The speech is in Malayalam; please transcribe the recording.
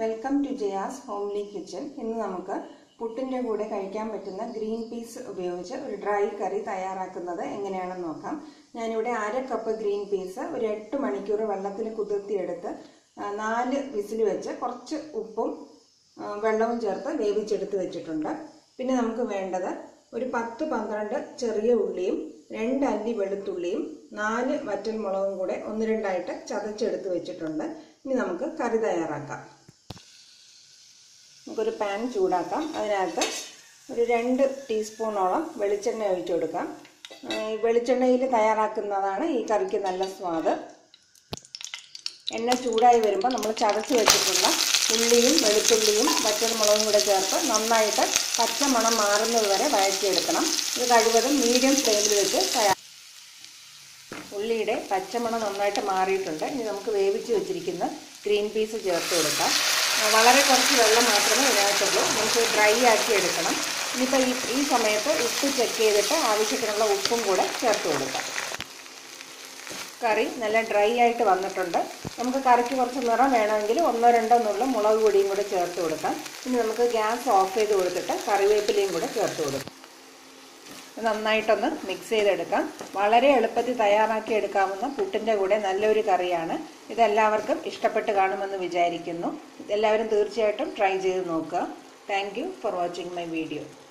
welcome to Jaya's homely kitchen ഇന്ന് നമുക്ക് പുട്ടിൻ്റെ കൂടെ കഴിക്കാൻ പറ്റുന്ന ഗ്രീൻ പീസ് ഉപയോഗിച്ച് ഒരു ഡ്രൈ കറി തയ്യാറാക്കുന്നത് എങ്ങനെയാണെന്ന് നോക്കാം ഞാനിവിടെ അര കപ്പ് ഗ്രീൻ പീസ് ഒരു എട്ട് മണിക്കൂർ വെള്ളത്തിൽ കുതിർത്തിയെടുത്ത് ആ, നാല് വിസിൽ വെച്ച് കുറച്ച് ഉപ്പും ആ, വെള്ളവും ചേർത്ത് വേവിച്ചെടുത്ത് വെച്ചിട്ടുണ്ട് പിന്നെ നമുക്ക് വേണ്ടത് ഒരു പത്ത് പന്ത്രണ്ട് ചെറിയ ഉള്ളിയും രണ്ട് അല്ലി വെളുത്തുള്ളിയും നാല് വറ്റൽമുളകും കൂടെ ഒന്ന് രണ്ടായിട്ട് ചതച്ചെടുത്ത് വെച്ചിട്ടുണ്ട് ഇനി നമുക്ക് കറി തയ്യാറാക്കാം നമുക്കൊരു പാൻ ചൂടാക്കാം അതിനകത്ത് ഒരു രണ്ട് ടീസ്പൂണോളം വെളിച്ചെണ്ണ ഒഴിച്ചു കൊടുക്കാം ആ, ഈ വെളിച്ചെണ്ണയിൽ തയ്യാറാക്കുന്നതാണ് ഈ കറിക്ക് നല്ല സ്വാദ് എണ്ണ ചൂടായി വരുമ്പോൾ നമ്മൾ ചതച്ച് വെച്ചിട്ടുള്ള ഉള്ളിയും വെളുത്തുള്ളിയും വറ്റൽമുളകും കൂടെ ചേർത്ത് നന്നായിട്ട് പച്ചമണം മാറുന്നത് വരെ വഴറ്റിയെടുക്കണം ഇത് കഴിവതും മീഡിയം ഫ്ലെയിമിൽ വെച്ച് തയ്യാർ ഉള്ളിയുടെ പച്ചമണം നന്നായിട്ട് മാറിയിട്ടുണ്ട് ഇനി നമുക്ക് വേവിച്ച് വെച്ചിരിക്കുന്ന ഗ്രീൻ പീസ് ചേർത്ത് കൊടുക്കാം ആ, വളരെ കുറച്ച് വെള്ളം മാത്രമേ ഇതിനകത്തുള്ളൂ നമുക്ക് ഡ്രൈ ആക്കി എടുക്കണം ഇനിയിപ്പോൾ ഈ ഈ സമയത്ത് ഉപ്പ് ചെക്ക് ചെയ്തിട്ട് ആവശ്യത്തിനുള്ള ഉപ്പും കൂടെ ചേർത്ത് കൊടുക്കാം കറി നല്ല ഡ്രൈ ആയിട്ട് വന്നിട്ടുണ്ട് നമുക്ക് കറിക്ക് കുറച്ച് നിറം വേണമെങ്കിൽ ഒന്നോ രണ്ടോ നുള്ള മുളക് പൊടിയും കൂടെ ചേർത്ത് കൊടുക്കാം ഇനി നമുക്ക് ഗ്യാസ് ഓഫ് ചെയ്ത് കൊടുത്തിട്ട് കറിവേപ്പിലയും കൂടെ ചേർത്ത് കൊടുക്കാം ഇത് നന്നായിട്ടൊന്ന് മിക്സ് ചെയ്തെടുക്കാം വളരെ എളുപ്പത്തിൽ തയ്യാറാക്കി എടുക്കാവുന്ന പുട്ടിൻ്റെ കൂടെ നല്ലൊരു കറിയാണ് ഇതെല്ലാവർക്കും ഇഷ്ടപ്പെട്ട് കാണുമെന്ന് വിചാരിക്കുന്നു എല്ലാവരും തീർച്ചയായിട്ടും ട്രൈ ചെയ്ത് നോക്കുക thank you for watching my video